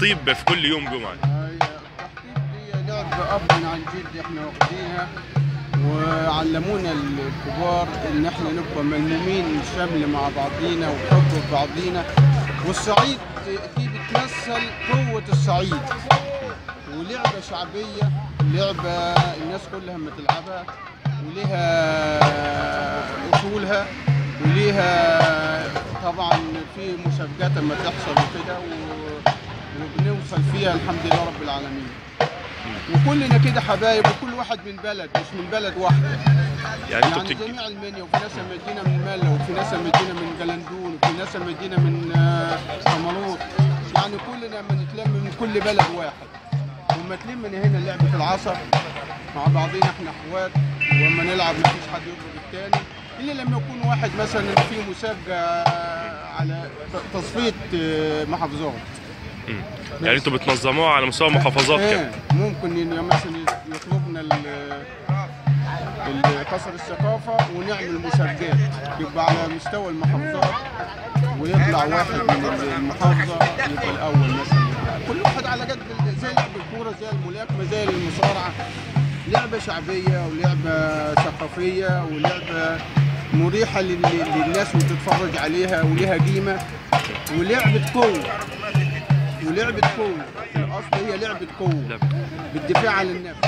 التحطيب في كل يوم جمعه هي التخطيط دي لعب اب عن جد احنا واخدينها وعلمونا الكبار ان احنا نبقى ملمومين شمل مع بعضينا وحب في بعضينا والصعيد دي بتمثل قوة الصعيد ولعبة شعبية لعبة الناس كلها ما تلعبها وليها اصولها وليها طبعا في مسابقات اما تحصل وكده و- وبنوصل فيها الحمد لله رب العالمين وكلنا كده حبايب وكل واحد من بلد مش من بلد واحده يعني انتوا يعني بتج... جميع المنيا وفي ناس مدينه من ملا وفي ناس مدينه من جلندون وفي ناس مدينه من آه، رملوط يعني كلنا لما نتلم من كل بلد واحد وما تلم من هنا لعبه العصا مع بعضينا احنا اخوات واما نلعب ما فيش حد يضرب التاني الا لما يكون واحد مثلا في مسابقه على ت- تصفيه آه، محافظات مم. يعني انتوا بتنظموها على مستوى المحافظات كده إيه، ممكن ين- مثلا يطلبنا ال- ال- قصر الثقافة ونعمل مسابقات يبقى على مستوى المحافظات ويطلع واحد من المحافظة يبقى الأول مثلا كل واحد على قد ال- زي لعب الكورة زي الملاكمة زي المصارعة لعبة شعبية ولعبة ثقافية ولعبة مريحة لل- للناس وتتفرج عليها ولها قيمة ولعبة قوة ولعبة قوة في الأصل هي لعبة قوة لا. بالدفاع عن النفس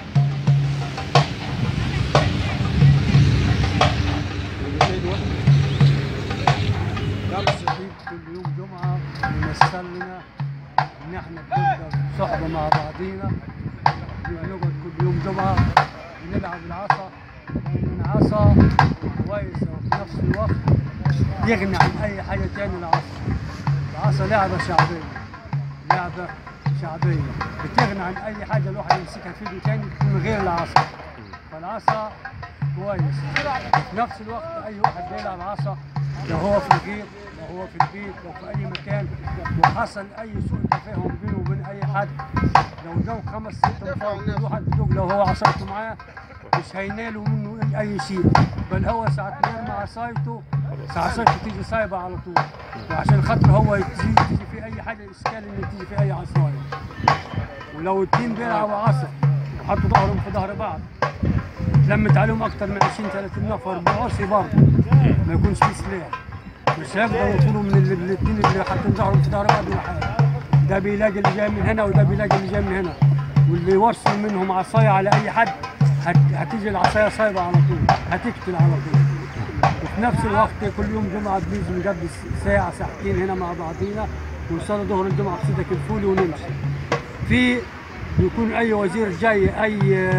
درس عيد كل يوم جمعة يمثل لنا إن إحنا بنبقى صحبة مع بعضينا بنقعد كل يوم جمعة بنلعب العصا لأن العصا كويسة وفي نفس الوقت يغني عن أي حاجة تاني العصا العصا لعبة شعبية لعبة شعبية بتغني عن أي حاجة الواحد يمسكها في ايده تاني من غير العصا فالعصا كويس وفي نفس الوقت أي واحد بيلعب عصا لو هو في الغيط لو هو في البيت لو في أي مكان وحصل أي سوء تفاهم بينه وبين أي حد لو جو خمس ست نفار كل واحد بدوق لو هو عصايته معاه مش هينالوا منه أي شيء بل هو ساعة ما يرمي عصايته عصايته تيجي صايبة على طول وعشان خاطر هو تيجي تيجي في أي حاجة إشكال إن تيجي في أي عصاية ولو التيم بيلعبوا عصا وحطوا ظهرهم في ظهر بعض لمت عليهم اكثر من 20 30 نفر بعصي برضه ما يكونش في سلاح مش هيقدروا يطولوا من ال- الاثنين اللي حاطين ظهرهم في ظهر بعض ولا حاجه ده بيلاقي اللي جاي من هنا وده بيلاقي اللي جاي من هنا واللي يوصل منهم عصايه على اي حد هت... هتيجي العصايه صايبه على طول هتقتل على طول وفي نفس الوقت كل يوم جمعه بنيجي نقضي ساعه ساعتين هنا مع بعضينا ونصلي ظهر الجمعه في سيدك الفولي ونمشي في يكون اي وزير جاي اي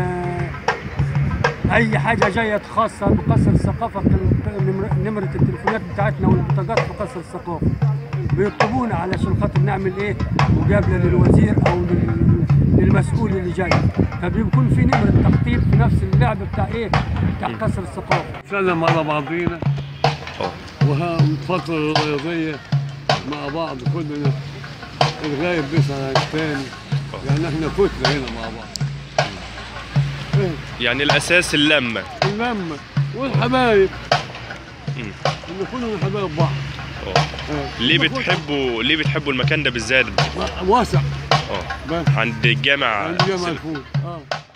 اي حاجه جايه خاصه بقصر الثقافه كان نمر- نمره التليفونات بتاعتنا والبطاقات في قصر الثقافه بيطلبونا علشان خاطر نعمل ايه مقابله للوزير او لل- للمسؤول اللي جاي فبيكون في نمره تخطيط في نفس اللعب بتاع ايه بتاع قصر الثقافه نسلم على بعضينا اه وها الفترة الرياضية مع بعض كلنا الغايب بيسأل عن الثاني يعني احنا كتلة هنا مع بعض إيه، يعني الاساس اللمه اللمة والحبايب مم. ان كلنا حبايب بعض اه إيه. ليه إحنا كل- بتحبوا ليه بتحبوا المكان ده بالذات واسع اه بس عند الجامع عند جامع الفول اه